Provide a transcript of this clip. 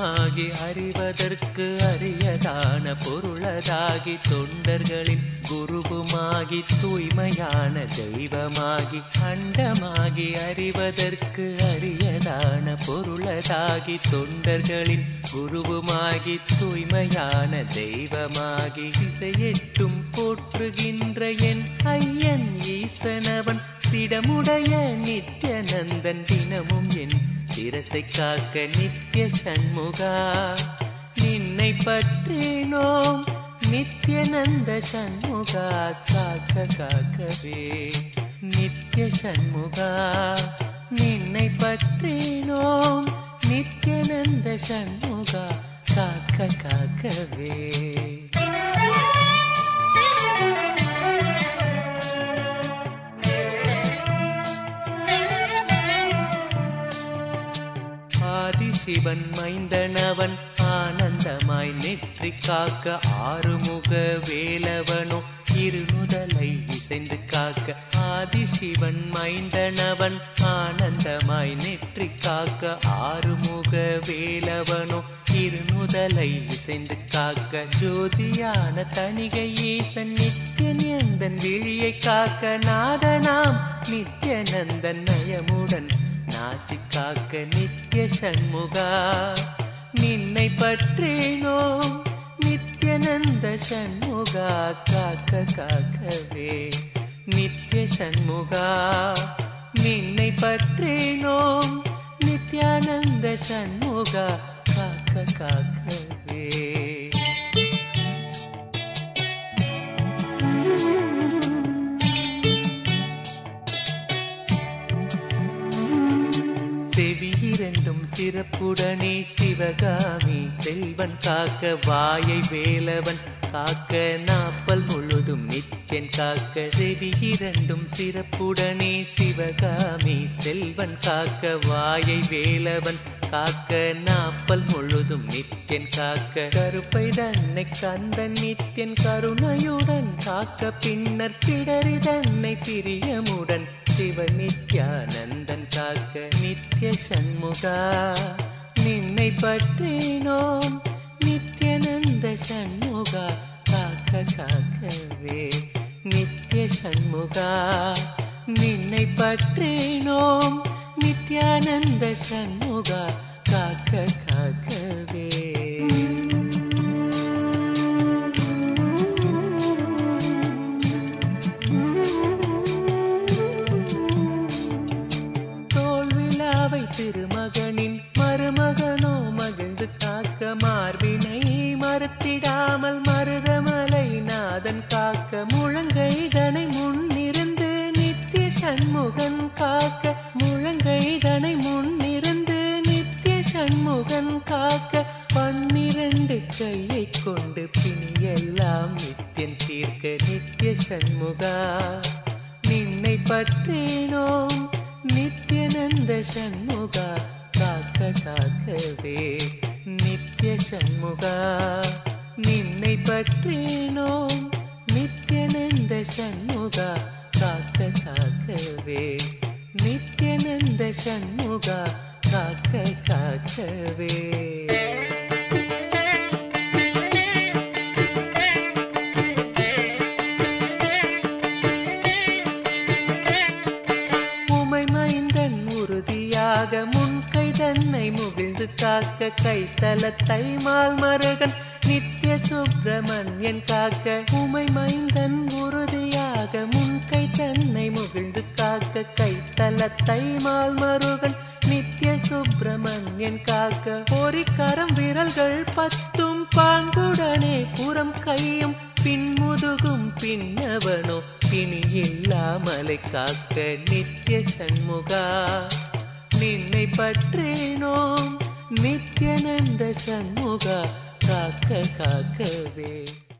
அண்டமாகி அறிவதற்கு அரியதான பொருளதாகி தொண்டர்களின் குருவுமாகி தூய்மையான தெய்வமாகி அண்டமாகி அறிவதற்கு அரியதான பொருளதாகி தொண்டர்களின் குருவுமாகி தூய்மையான தெய்வமாகி திசையெட்டும் போற்றுகின்ற என் ஐயன் ஈசனவன் திடமுடைய நித்யநந்தன் தினமும் என் சிரசை காக்க நித்ய சண்முகா நின்னை பற்றினோம் நித்யநந்த சண்முகா காக்க காக்கவே நித்ய சண்முகா நின்னை பற்றினோம் நித்யநந்த சண்முகா காக்க காக்கவே ஆதிசிவன் மைந்தனவன் ஆனந்தமாய் நெற்றி காக்க ஆறுமுக வேலவனோ இருநுதலை இசைந்து காக்க ஆதிசிவன் மைந்தனவன் ஆனந்தமாய் நெற்றி காக்க ஆறுமுக வேலவனோ இருநுதலை இசைந்து காக்க ஜோதியான தனிகை ஈசன் நித்யன் எந்தன் விழியை காக்க நாதனாம் நித்யநந்தன் நயமுடன் நாசி காக்க நித்ய சண்முகா நின்னை பற்றினோம் நித்யநந்த சண்முகா காக்க காக்கவே நித்ய சண்முகா நின்னை பற்றினோம் நித்யானந்த சண்முகா காக்க காக்கவே செவி இரண்டும் சிறப்புடனே சிவகாமி செல்வன் காக்க வாயை வேலவன் காக்க நாப்பல் முழுதும் நித்யன் காக்க செவி இரண்டும் சிறப்புடனே சிவகாமி செல்வன் காக்க வாயை வேலவன் காக்க நாப்பல் முழுதும் நித்யன் காக்க கருப்பை தன்னை கந்தன் நித்யன் கருணையுடன் காக்க பின்னர் பிடரி தன்னை பிரியமுடன் சிவ நித்யானந்தன் காக்க நித்ய சண்முகா நின்னை பற்றினோம் நித்யநந்த சண்முகா காக்க காக்கவே நித்ய சண்முகா நின்னை பற்றினோம் நித்யானந்த சண்முகா காக்க காக்கவே தோல்விழாவை திருமகனின் மருமகனோ மகிழ்ந்து காக்க மார்பினை மறுத்திடாமல் மருதமலை நாதன் காக்க முழங்கைதனை முன்னிருந்து நித்திய சண்முகன் காக்க முழங்கைதனை முன்னிருந்து நித்திய சண்முகன் காக்க பன்னிரண்டு கையை கொண்டு பிணியெல்லாம் நித்தியன் தீர்க்க நித்திய சண்முகா நின்னை பற்றினோம் நித்யநந்த சண்முகா காக்க காக்கவே நித்ய சண்முகா நின்னை பற்றினோம் நித்யநந்த சண்முகா காக்க காக்கவே நித்யநந்த சண்முகா காக்க காக்கவே உமை மைந்தன் உறுதியாக முன்கை தன்னை முகிழ்ந்து காக்க கைத்தலத்தை மால் மருகன் நித்ய சுப்பிரமணியன் காக்க உமை மைந்தன் உறுதியாக முன்கை தன்னை முகிழ்ந்து காக்க கைத்தலத்தை மால் மருகன் நித்ய சுப்பிரமணியன் காக்க பொறிக்கரம் விரல்கள் பத்தும் பாங்குடனே புறம் கையும் பின்முதுகும் பின்னவனோ பிணி இல்லாமலை காக்க நித்ய சண்முகா நின்னை பற்றினோம் நித்யநந்த சண்முகா காக்க காக்கவே